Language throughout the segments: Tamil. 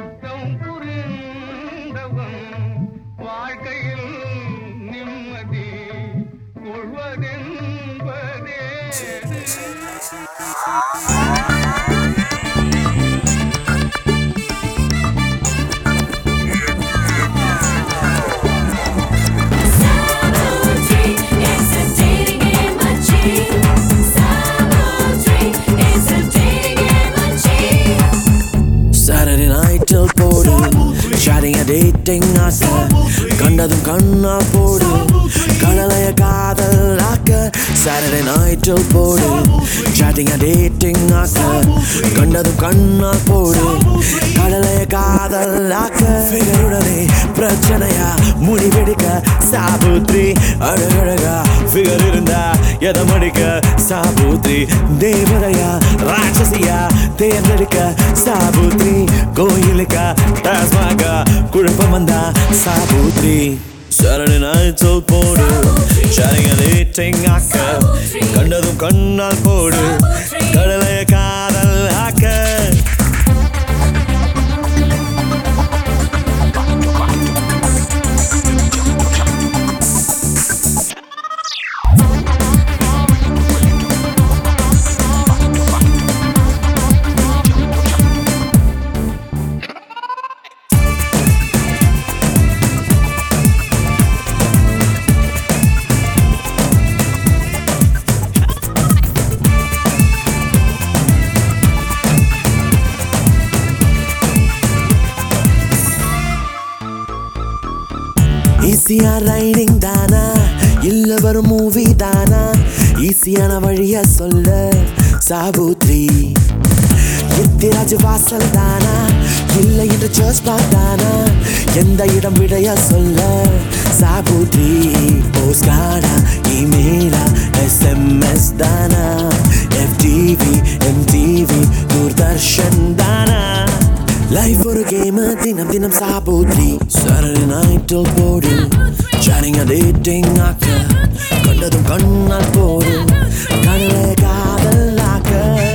குற்றம் புரிந்தவன் வாழ்க்கையில் நிம்மதி கொள்வதென்பதே Savoury, it's a dating game machine. Savoury, it's a dating game machine. Saturday night till போடு ஷேரிங் டேட்டிங் ஆசை கண்டதும் கண்ணா போடு கடலைய காதல் ஆக்க Saturday night till போடு chatting டேட்டிங் ஆக்க கண்டதும் கண்ணா போடு கடலைய காதல் ஆக்க ஃபிகருடனே பிரச்சனையா முடிவெடுக்க சாபுத்ரி அழகழகா ஃபிகர் இருந்தா எதை மடிக்க சாபுத்ரி தேவதையா ராட்சசியா தேர்ந்தெடுக்க சாபுத்ரி கோயிலுக்கா டாஸ்மாக குழப்பம் வந்தா சாபுத்ரி Saturday night till போடு ஷேரிங் டேட்டிங் ஆக்க கண்டதும் கண்ணால் போடு கடலைய காதல் ஆக்க ஈஸியா ரைடிங் தானா இல்ல வரும் மூவி தானா ஈஸியான வழிய சொல்ல சாபுத்ரி எத்திராஜ் வாசல் தானா இல்லை என்று சர்ச் பார்த்தானா எந்த இடம் விடைய சொல்ல சாபுத்ரி போஸ்ட் கார்டா இமெயிலா எஸ்எம்எஸ் தானா எஃப்டிவி எம்டிவி தூர்தர்ஷன் தானா லைஃப் ஒரு கேம் தினம் தினம் சாபோத்ரி Saturday night till போடு chatting dating ஆக்க கண்டதும் கண்ணால் போடு கடலை காதல் ஆக்க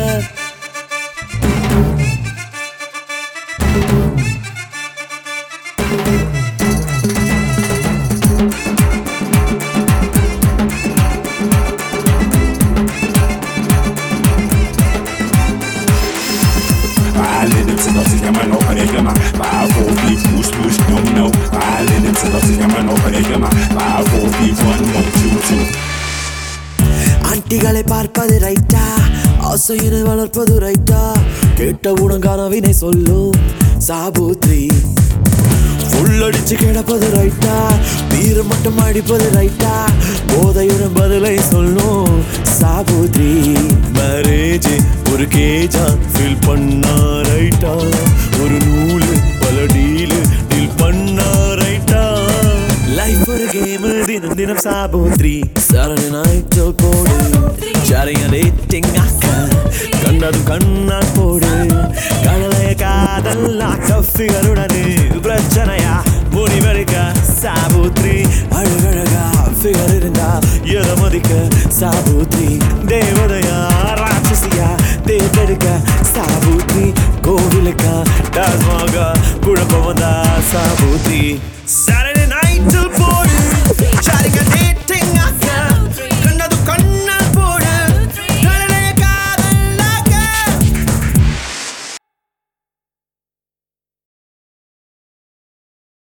Alle til dig, så kan man over ikke mig Bare få at blive plus plus no no Alle til dig, så kan man over ikke mig Bare få at blive one one two two ஆண்டிகளை பார்ப்பது ரைட்டா ஆசையினை வளர்ப்பது ரைட்டா கேட்டவுடன் கனவினை சொல்லும் சாபுத்ரி புல்லடிச்சு கிடப்பது ரைட்டா பீர் மட்டும் அடிப்பது ரைட்டா போதையுடன் பதிலை சொல்லும் சாபுத்ரி மேரேஜ் ஒரு கேஜா ஃபீல் பண்ணா ரைட்டா ஒரு நூல் பல டீல் டீல் பண்ணா ரைட்டா லைஃப் ஒரு கேம் தினம் தினம் சாபோத்ரி Saturday night till போடு ஷேரிங் டேட்டிங் ஆக்க கண்டதும் கண்ணால் போடு கடலைய காதல் ஆக்க ஃபிகருடனே பிரச்சனையா முடிவெடுக்க சாபுத்ரி அழகழகா ஃபிகர் இருந்தா எதை மதிக்க சாபுத்ரி தேவதையா ராட்சசியா தேர்ந்தெடுக்க சாபுத்ரி கோவிலுக்கா டாஸ்மாக குழப்பம் வந்தா சாபுத்ரி Saturday